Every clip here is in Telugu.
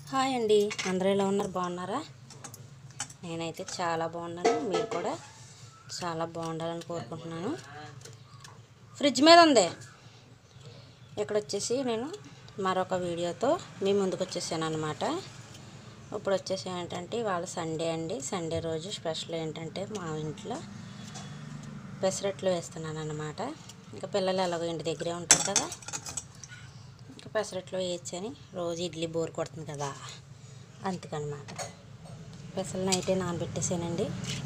హాయ్ అండి అందరూ ఎలా ఉన్నారు బాగున్నారా నేనైతే చాలా బాగున్నాను మీరు కూడా చాలా బాగుండాలని కోరుకుంటున్నాను ఫ్రిడ్జ్ మీద ఉంది ఇక్కడ వచ్చేసి నేను మరొక వీడియోతో మీ ముందుకు వచ్చేసాను అనమాట ఇప్పుడు వచ్చేసి ఏంటంటే ఇవాళ సండే అండి సండే రోజు స్పెషల్ ఏంటంటే మా ఇంట్లో పెసరట్లు వేస్తున్నాను అనమాట ఇంకా పిల్లలు ఎలాగో ఇంటి దగ్గరే ఉంటారు కదా ఇంకా పెసరట్లో వేయచ్చని రోజు ఇడ్లీ బోర్ కొడుతుంది కదా అందుకనమాట పెసలు నైటే నానబెట్టేసానండి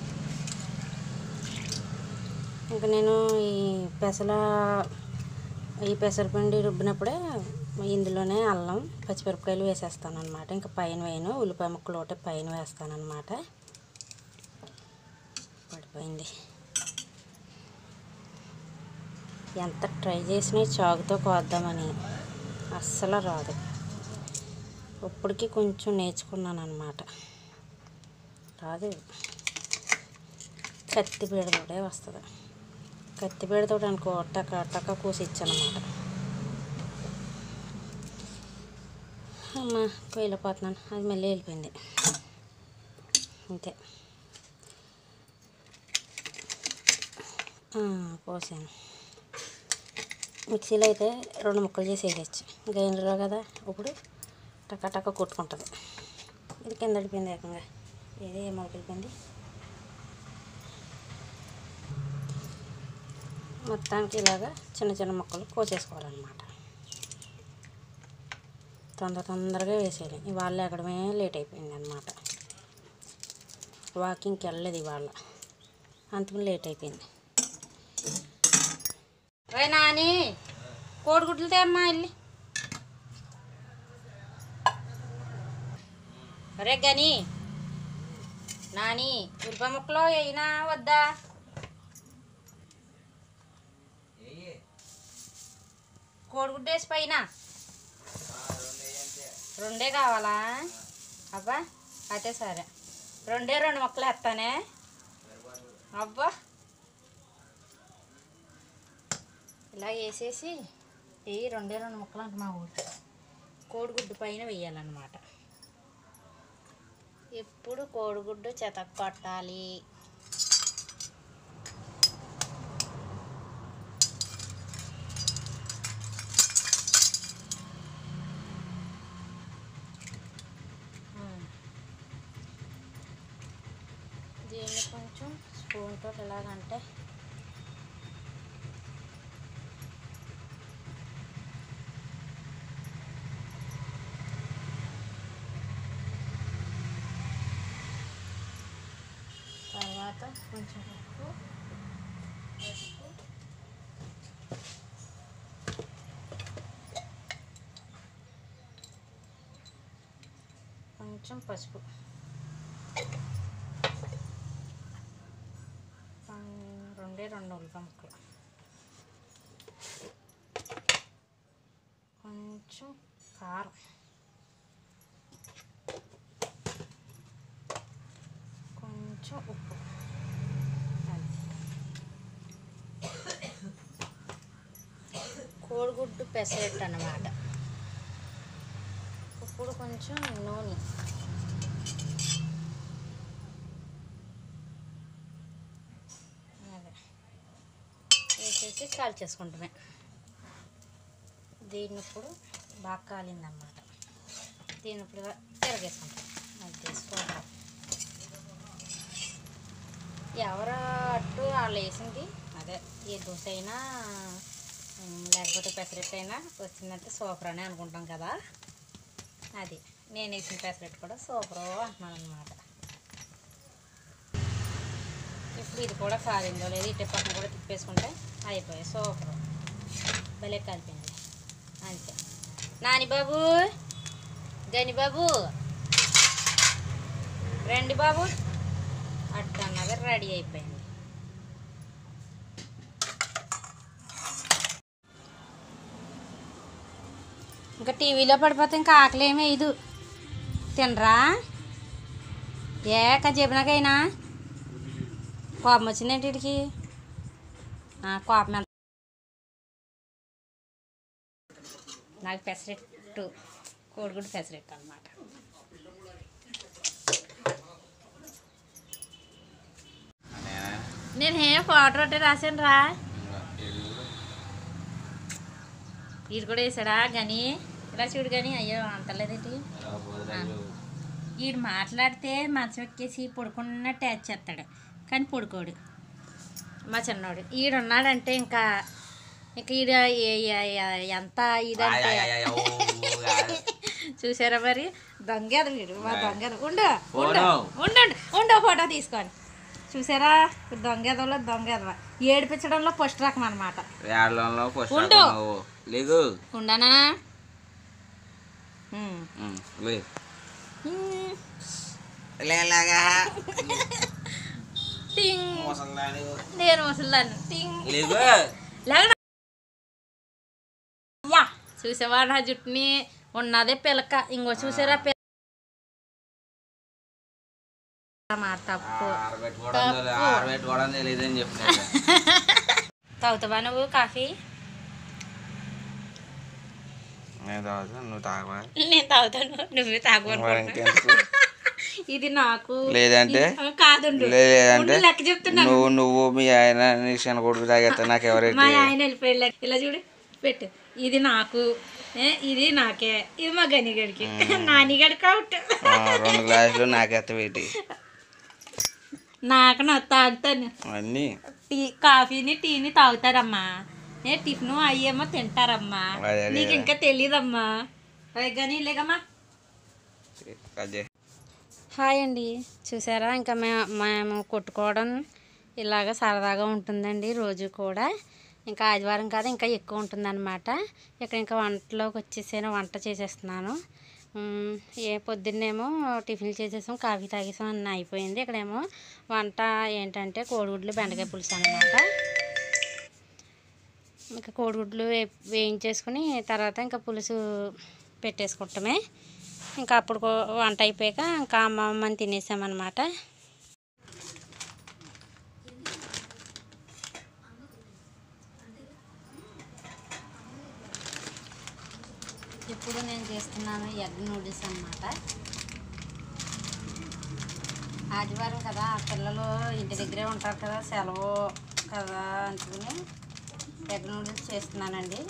ఇంకా నేను ఈ పెసల ఈ పెసరపిండి రుబ్బినప్పుడే ఇందులోనే అల్లం పచ్చిమిరపకాయలు వేసేస్తాను అనమాట ఇంకా పైన వేయను ఉల్లిపాయ ముక్కలు ఒకటి పైన వేస్తాను అనమాట పడిపోయింది ఎంత ట్రై చేసినా ఈ చాకుతో కోద్దామని అస్సలు రాదు ఇప్పటికి కొంచెం నేర్చుకున్నాను అనమాట రాదు కత్తి పీడతోటే వస్తుంది కత్తి పీడతోటి అనుకో టక టక కూసి ఇచ్చానమాట అమ్మ వెళ్ళిపోతున్నాను అది మళ్ళీ వెళ్ళిపోయింది అంతే ఆ, పోసాను మిక్సీలో అయితే రెండు ముక్కలు చేసి వేయచ్చు గ్రైండర్లో కదా ఇప్పుడు టక టక కొట్టుకుంటుంది ఇది కింద పడిపోయింది ఏకంగా ఏది ఏ మొలక వెళ్ళిపోయింది మొత్తానికి ఇలాగా చిన్న చిన్న ముక్కలు కోసేసుకోవాలన్నమాట తొందర తొందరగా వేసేయాలి ఇవాళ ఎక్కడమే లేట్ అయిపోయింది అనమాట వాకింగ్కి వెళ్ళలేదు ఇవాళ అందుకని లేట్ అయిపోయింది ఓయ్ నాని కోడిగుడ్లు తేమ్మా వెళ్ళి ఒరే గని నాని ఉల్లిపాయ ముక్కలో అయినా వద్దా కోడిగుడ్డు వేసి పైన రెండే కావాలా అబ్బా అయితే సరే రెండే రెండు ముక్కలు వేస్తానే అబ్బా ఇలా వేసేసి వేయి రెండే రెండు ముక్కలు అంట మా ఊరు కోడిగుడ్డు పైన వేయాలన్నమాట ఎప్పుడు కోడిగుడ్డు చెతక్ కొట్టాలి ఉమ్. దీన్ని కొంచెం స్పూన్తో ఎలాగంటే తర్వాత కొంచెం ఉప్పు పసుపు కొంచెం పసుపు కొం- రెండే రెండు ఉల్లిపాయ ముక్కలు కొంచెం కారం కొంచెం ఉప్పు అది కోడిగుడ్డు పెసరట్టు అన్నమాట ఇప్పుడు కొంచెం నూనె అదే వేసేసి కాల్చేసుకుంటామే దీన్ని ఇప్పుడు బాగా కాలిందన్నమాట దీన్ని ఇప్పుడు తిరగేసుకుంటాం అది సూపర్ ఎవరు అట్టు వాళ్ళు వేసింది అదే ఏ దోశ అయినా ఉమ్, లేకపోతే పెసరట్టు అయినా వచ్చిందంటే సూపర్ అని అనుకుంటాం కదా అది నేను వేసిన పెసరట్టు కూడా సూపర్ అంటున్నాను అనమాట ఇప్పుడు ఇది కూడా కాలిందో లేదు ఇటు పక్కన కూడా తిప్పేసుకుంటే అయిపోయాయి సూపర్ భలే కలిపింది అంతే నాని బాబు గని బాబు రండి బాబు అట్ట అన్నది రెడీ అయిపోయింది ఇంకా టీవీలో పడిపోతే ఇంకా ఆకలి ఏమీ వేయదు తినరా ఏ చెప్పినాకైనా కోపం వచ్చిందేంటి వీడికి ఆ, కోపం ఎంత నాకు పెసరెట్టు కోడిగుడ్డు పెసరెట్టు అనమాట నేను ఏం ఫోటో ఒకటి రాశాను రా వీడు కూడా వేసాడా గని ఇలా చూడు గని అయ్యో అంతలేదేంటి వీడు మాట్లాడితే మంచం ఎక్కేసి పడుకున్నట్టు యాడ్ చేస్తాడు కానీ పడుకోడు మా చిన్నోడు ఈడు ఉన్నాడంటే ఇంకా ఇంకా ఈడ ఏ- ఏ- ఏ- ఎంత ఇదంటే చూసారా మరి దొంగేది వీడు మా దొంగేది ఉండు ఉండు ఉండండి ఉండు ఫోటో తీసుకోండి చూసారా దొంగేదంలో దొంగేదవ ఏడిపించడంలో ఫస్ట్ రకం అనమాట వేళ్ళలో ఫస్ట్ ఉండు. నువ్వు లేగు ఉండనా ఉమ్. ఉమ్, లే ఉమ్. లేలాగా టింగ్ ముసల్దాని. నేను ముసలాను టింగ్ లేగు లేకనా వా చూసావా నా జుట్టుని ఉన్నదే పిలక ఇంకో చూసారా పిల్ల మాట తప్పు ఆరబెట్టుకోవడం తెలి- ఆరబెట్టుకోవడం తెలియదని చెప్పినాడు తాగుతావా నువ్వు కాఫీ నేను తాగుతా నువ్వు తాగవా నేను తాగుతాను నువ్వే తాగు మరి ఇంకెందుకు? ఇది నాకు లేదంటే ఇది- కాదుండు లేదంటే ఉండు, లెక్క చెప్తున్నాను నువ్వు నువ్వు మీ ఆయన నీ చిన్న కొడుకు తాగేస్తా నాకు మా ఎవరైతే ఆయన వెళ్ళిపోయాడు లెక్క. ఇలా చూడు పెట్టు ఇది నాకు ఏ, ఇది నాకే ఇది మా గనిగడికి నానిగడికి అవుట్ ఆ, రెండు గ్లాసులు నాకెత్త పెట్టి నాకు నా తాగుతాను అన్నీ టీ కాఫీని టీని తాగుతారమ్మా ఏ టిఫిన్ అయ్యేమో తింటారమ్మా అదే, అదే. నీకు ఇంకా తెలియదమ్మా కానీ లేకమ్మా అదే హాయ్ అండి చూసారా ఇంకా మే- మేము కొట్టుకోవడం ఇలాగ సరదాగా ఉంటుందండి రోజు కూడా ఇంకా ఆదివారం కాదు ఇంకా ఎక్కువ ఉంటుందన్నమాట ఇక్కడ ఇంకా వంటలోకి వచ్చేసాను వంట చేసేస్తున్నాను మ్, ఏ పొద్దున్నేమో టిఫిన్లు చేసేసాం కాఫీ తాగేసాం అన్న అయిపోయింది ఇక్కడేమో వంట ఏంటంటే కోడిగుడ్లు బెండకాయ పులుసు అన్నమాట ఇంకా కోడిగుడ్లు వే- వేయించేసుకుని తర్వాత ఇంకా పులుసు పెట్టేసుకుంటామే ఇంకా అప్పుడు కో- వంట అయిపోయాక ఇంకా అమ్మ అమ్మని తినేసామన్నమాట ఇప్పుడు నేను చేస్తున్నాను ఎగ్ నూడిల్స్ అన్నమాట ఆదివారం కదా పిల్లలు ఇంటి దగ్గరే ఉంటారు కదా సెలవు కదా అనుకుని ఎగ్ నూడిల్స్ చేస్తున్నానండి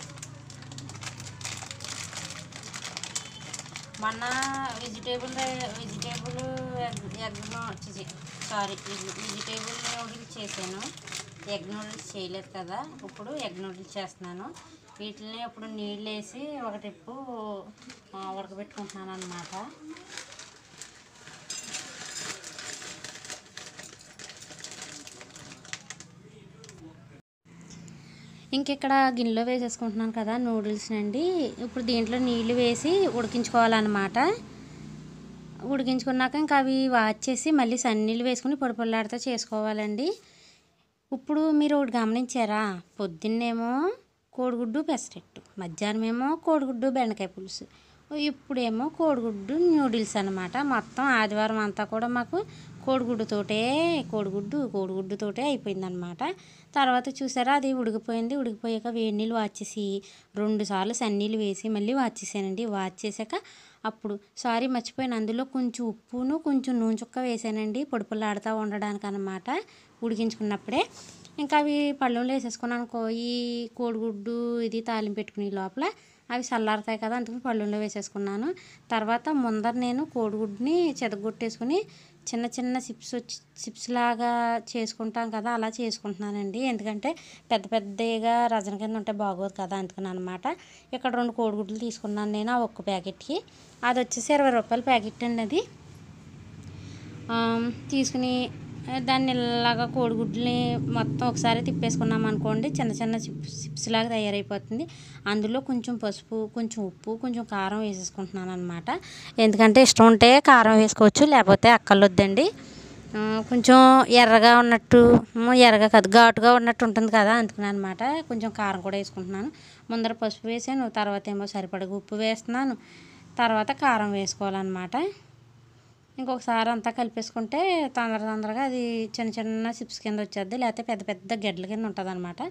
మొన్న వెజిటేబుల్ రై- వెజిటేబుల్ ఎగ్ ఎగ్ నూ- సారీ వెజిటేబుల్ నూడిల్స్ చేశాను ఎగ్ నూడిల్స్ చేయలేదు కదా ఇప్పుడు ఎగ్ నూడిల్స్ చేస్తున్నాను వీటిని ఇప్పుడు నీళ్ళు వేసి ఒక ట్రిప్పు ఆ, ఉడకబెట్టుకుంటున్నాను అనమాట ఇంక ఇక్కడ గిన్నెలో వేసేసుకుంటున్నాను కదా నూడిల్స్ అండి ఇప్పుడు దీంట్లో నీళ్ళు వేసి ఉడికించుకోవాలన్నమాట ఉడికించుకున్నాక ఇంకా అవి వాచేసి మళ్ళీ సన్నీళ్ళు వేసుకుని పొడి పొల్లాడితో చేసుకోవాలండి ఇప్పుడు మీరు ఒకటి గమనించారా పొద్దున్నేమో కోడిగుడ్డు పెసరెట్టు మధ్యాహ్నమేమో కోడిగుడ్డు బెండకాయ పులుసు ఇప్పుడేమో కోడిగుడ్డు న్యూడిల్స్ అనమాట మొత్తం ఆదివారం అంతా కూడా మాకు కోడిగుడ్డుతోటే కోడిగుడ్డు కోడిగుడ్డుతోటే అయిపోయిందనమాట తర్వాత చూసారా అది ఉడికిపోయింది ఉడికిపోయాక వేడి నీళ్ళు వాచేసి రెండు సార్లు సన్నీళ్ళు వేసి మళ్ళీ వాచేసానండి వాచేసాక అప్పుడు సారీ మర్చిపోయాను అందులో కొంచెం ఉప్పును కొంచెం నూనె చుక్క వేసానండి పొడి పొల్లాడుతూ ఉండడానికి అనమాట ఉడికించుకున్నప్పుడే ఇంకా అవి పళ్ళెంలో వేసేసుకున్నాను అనుకో ఈ కోడిగుడ్డు ఇది తాలింపు పెట్టుకునే లోపల అవి చల్లారుతాయి కదా అందుకని పళ్ళెంలో వేసేసుకున్నాను తర్వాత ముందర నేను కోడిగుడ్డుని చెదగొట్టేసుకుని చిన్న చిన్న చిప్స్ వచ్చి చిప్స్ లాగా చేసుకుంటాం కదా అలా చేసుకుంటున్నానండి ఎందుకంటే పెద్ద పెద్దగా రజన కింద ఉంటే బాగోదు కదా అందుకని అనమాట ఇక్కడ రెండు కోడిగుడ్లు తీసుకున్నాను నేను ఆ ఒక్క ప్యాకెట్కి అది వచ్చేసి ఇరవై రూపాయల ప్యాకెట్ అండి అది ఆమ్, తీసుకుని ఆ, దాన్ని ఇలాగా కోడిగుడ్లని మొత్తం ఒకసారి తిప్పేసుకున్నాం అనుకోండి చిన్న చిన్న చిప్స్ చిప్స్ లాగా తయారైపోతుంది అందులో కొంచెం పసుపు కొంచెం ఉప్పు కొంచెం కారం వేసేసుకుంటున్నాను అనమాట ఎందుకంటే ఇష్టం ఉంటే కారం వేసుకోవచ్చు లేకపోతే అక్కర్లొద్దండి ఆ, కొంచెం ఎర్రగా ఉన్నట్టు ఉమ్, ఎర్రగా కాదు ఘాటుగా ఉన్నట్టు ఉంటుంది కదా అందుకని అనమాట కొంచెం కారం కూడా వేసుకుంటున్నాను ముందర పసుపు వేసాను తర్వాత ఏమో సరిపడగా ఉప్పు వేస్తున్నాను తర్వాత కారం వేసుకోవాలన్నమాట ఇంకొకసారి అంతా కలిపేసుకుంటే తొందర తొందరగా అది చిన్న చిన్న చిప్స్ కింద వచ్చేది లేకపోతే పెద్ద పెద్ద గడ్డల కింద ఉంటుంది అనమాట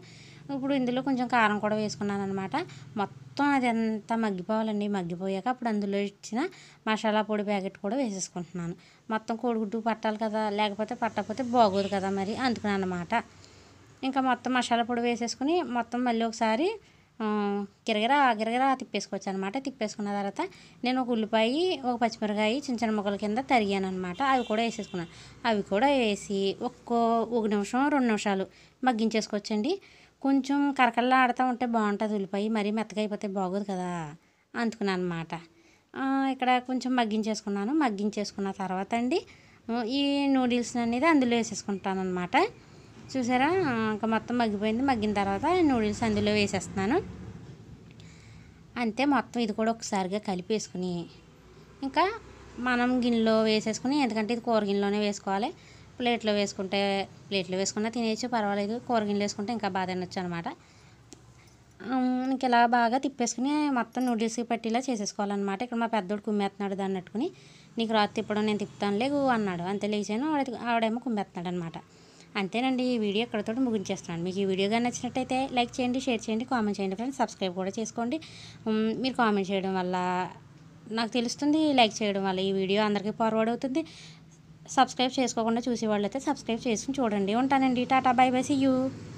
ఇప్పుడు ఇందులో కొంచెం కారం కూడా వేసుకున్నాను అనమాట మొత్తం అది అంతా మగ్గిపోవాలండి మగ్గిపోయాక అప్పుడు అందులో ఇచ్చిన మసాలా పొడి ప్యాకెట్ కూడా వేసేసుకుంటున్నాను మొత్తం కోడిగుడ్డు పట్టాలి కదా లేకపోతే పట్టకపోతే బాగోదు కదా మరి అందుకని అనమాట ఇంకా మొత్తం మసాలా పొడి వేసేసుకుని మొత్తం మళ్ళీ ఒకసారి ఆ, గిరగిరా గిరగిరా తిప్పేసుకోవచ్చు అనమాట తిప్పేసుకున్న తర్వాత నేను ఒక ఉల్లిపాయ ఒక పచ్చిమిరకాయ చిన్న చిన్న ముక్కల కింద తరిగాను అనమాట అవి కూడా వేసేసుకున్నాను అవి కూడా వేసి ఒక్కో ఒక నిమిషం రెండు నిమిషాలు మగ్గించేసుకోవచ్చండి కొంచెం కరకల్లా ఆడుతూ ఉంటే బాగుంటుంది ఉల్లిపాయ మరీ మెత్తగా అయిపోతే బాగోదు కదా అందుకున్నాను అనమాట ఇక్కడ కొంచెం మగ్గించేసుకున్నాను మగ్గించేసుకున్న తర్వాత అండి ఆ, ఈ నూడిల్స్ అనేది అందులో వేసేసుకుంటాను అనమాట చూసారా ఆ, ఇంకా మొత్తం మగ్గిపోయింది మగ్గిన తర్వాత నూడిల్స్ అందులో వేసేస్తున్నాను అంతే మొత్తం ఇది కూడా ఒకసారిగా కలిపేసుకుని ఇంకా మనం గిన్నెలో వేసేసుకుని ఎందుకంటే ఇది కూర గిన్నెలోనే వేసుకోవాలి ప్లేట్లో వేసుకుంటే ప్లేట్లో వేసుకున్నా తినేయచ్చు పర్వాలేదు కూర గిన్నెలో వేసుకుంటే ఇంకా బాగా తినొచ్చు అనమాట ఇంక ఇలా బాగా తిప్పేసుకుని మొత్తం నూడిల్స్కి పట్టేలా చేసేసుకోవాలన్నమాట ఇక్కడ మా పెద్దోడు కుమ్మేస్తున్నాడు దాన్ని అట్టుకుని నీకు రాత్రి తిప్పడం నేను తిప్పుతాను లేగు అన్నాడు అంతే లేచాను ఆవిడ ఆవిడేమో కుమ్మేస్తున్నాడు అనమాట అంతేనండి ఈ వీడియో ఇక్కడతో ముగించేస్తున్నాను మీకు ఈ వీడియో కానీ నచ్చినట్టయితే లైక్ చేయండి షేర్ చేయండి కామెంట్ చేయండి ఫ్రెండ్స్ సబ్స్క్రైబ్ కూడా చేసుకోండి ఉమ్, మీరు కామెంట్ చేయడం వల్ల నాకు తెలుస్తుంది లైక్ చేయడం వల్ల ఈ వీడియో అందరికీ ఫార్వర్డ్ అవుతుంది సబ్స్క్రైబ్ చేసుకోకుండా చూసేవాళ్ళు అయితే సబ్స్క్రైబ్ చేసుకుని చూడండి ఉంటానండి tata bye bye see you